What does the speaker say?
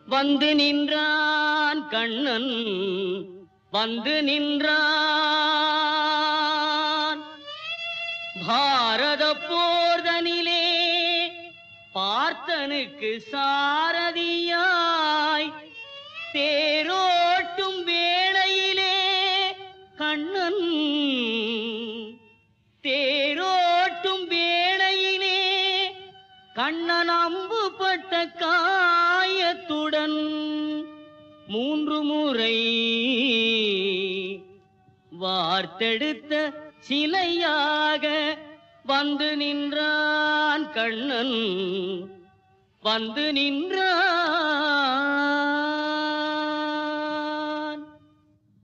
வந்து நின்றான் கண்ணன் வந்து நின்றான் பாரத போர்தனிலே பார்த்தனுக்கு சாரதியாய் தேரோட்டும் வேளையிலே கண்ணன் தேரோட்டும் வேளையிலே கண்ணன் அம்புபட்ட காயத்துடன் மூன்று முறை வார்த்தெடுத்த சிலையாக வந்து நின்றான் கண்ணன் வந்து நின்றான்